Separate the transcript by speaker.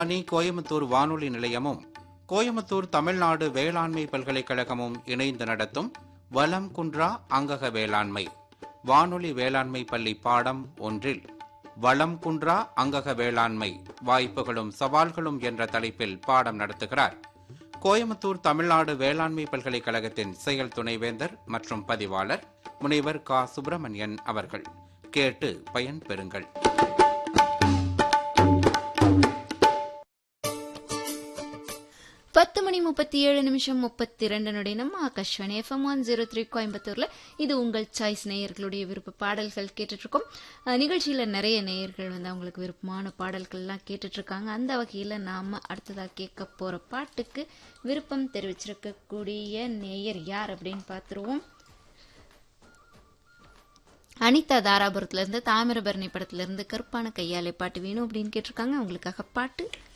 Speaker 1: அணி கோயம்புத்தூர் வானொலி நிலையமும் கோயம்புத்தூர் தமிழ்நாடு வேளாண்மை பல்கலைக்கழகமும் இணைந்து நடத்தும் வலம் குன்றா அங்கக வேளாண்மை வானொலி வேளாண்மை பள்ளி பாடம் ஒன்றில் வளம் குன்றா அங்கக வேளாண்மை வாய்ப்புகளும் சவால்களும் என்ற தலைப்பில் பாடம் நடத்துகிறார் கோயம்புத்தூர் தமிழ்நாடு வேளாண்மை பல்கலைக்கழகத்தின் செயல் துணைவேந்தர் மற்றும் பதிவாளர் முனைவர் கா சுப்பிரமணியன் அவர்கள் கேட்டு பயன் பெறுங்கள்
Speaker 2: பத்து மணி முப்பத்தி ஏழு நிமிஷம் முப்பத்தி ரெண்டு நொடி நம்ம Akashvani F M one zero three கோயம்புத்தூர்ல இது உங்கள் சாய்ஸ் நேயர்களுடைய விருப்ப பாடல்கள் கேட்டுட்டு இருக்கோம் அஹ், நிகழ்ச்சியில நிறைய நேயர்கள் வந்து அவங்களுக்கு விருப்பமான பாடல்கள்லாம் கேட்டுட்டு இருக்காங்க அந்த வகையில நாம அடுத்ததா கேட்க போற பாட்டுக்கு விருப்பம் தெரிவிச்சிருக்கக்கூடிய நேயர் யார் அப்படின்னு பார்த்துருவோம் அனிதா தாராபுரத்துல இருந்து தாமிரபரணி படத்துல இருந்து கருப்பான கையாலை பாட்டு வேணும் அப்படின்னு கேட்டிருக்காங்க அவங்களுக்காக பாட்டு